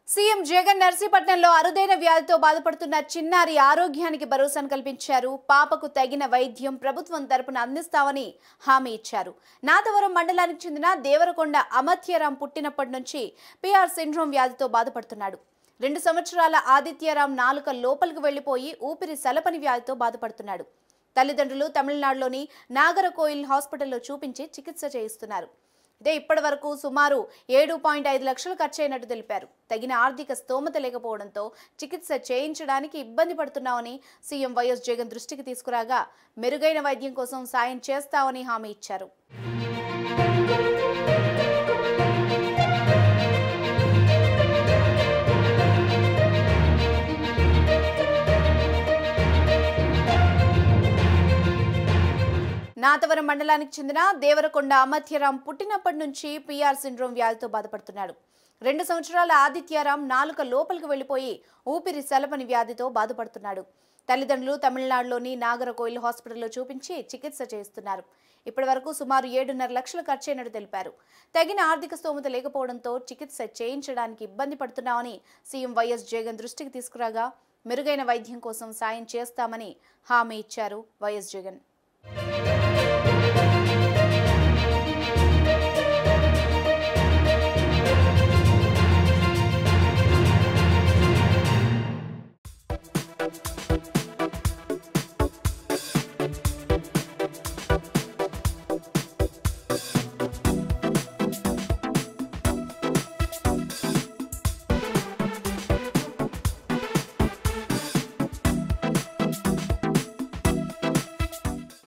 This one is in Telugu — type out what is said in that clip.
సీఎం జగన్ నర్సీపట్నంలో అరుదైన వ్యాధితో బాధపడుతున్న చిన్నారి ఆరోగ్యానికి భరోసాను కల్పించారు పాపకు తగిన వైద్యం ప్రభుత్వం తరపున అందిస్తామని హామీ ఇచ్చారు నాదవరం మండలానికి చెందిన దేవరకొండ అమత్యరాం పుట్టినప్పటి నుంచి పిఆర్ సిండ్రోమ్ వ్యాధితో బాధపడుతున్నాడు రెండు సంవత్సరాల ఆదిత్యరాం నాలుక లోపలికి వెళ్లిపోయి ఊపిరి సలపని వ్యాధితో బాధపడుతున్నాడు తల్లిదండ్రులు తమిళనాడులోని నాగరకోయిల్ హాస్పిటల్లో చూపించి చికిత్స చేయిస్తున్నారు ఇదే ఇప్పటి వరకు సుమారు ఏడు పాయింట్ ఐదు లక్షలు ఖర్చయినట్టు తెలిపారు తగిన ఆర్థిక స్తోమత లేకపోవడంతో చికిత్స చేయించడానికి ఇబ్బంది పడుతున్నామని సీఎం వైఎస్ జగన్ దృష్టికి తీసుకురాగా మెరుగైన వైద్యం కోసం సాయం చేస్తామని హామీ ఇచ్చారు నాతవరం మండలానికి చెందిన దేవరకొండ అమత్యరాం పుట్టినప్పటి నుంచి పిఆర్ సిండ్రోమ్ వ్యాధితో బాధపడుతున్నాడు రెండు సంవత్సరాల ఆదిత్యారాం నాలుక లోపలికి వెళ్లిపోయి ఊపిరి సెలపని వ్యాధితో బాధపడుతున్నాడు తల్లిదండ్రులు తమిళనాడులోని నాగరకోయిల్ హాస్పిటల్లో చూపించి చికిత్స చేస్తున్నారు ఇప్పటి వరకు సుమారు ఏడున్నర లక్షలు ఖర్చయినట్టు తెలిపారు తగిన ఆర్థిక స్తోమత లేకపోవడంతో చికిత్స చేయించడానికి ఇబ్బంది పడుతున్నామని సీఎం వైఎస్ జగన్ దృష్టికి తీసుకురాగా మెరుగైన వైద్యం కోసం సాయం చేస్తామని హామీ ఇచ్చారు వైఎస్ జగన్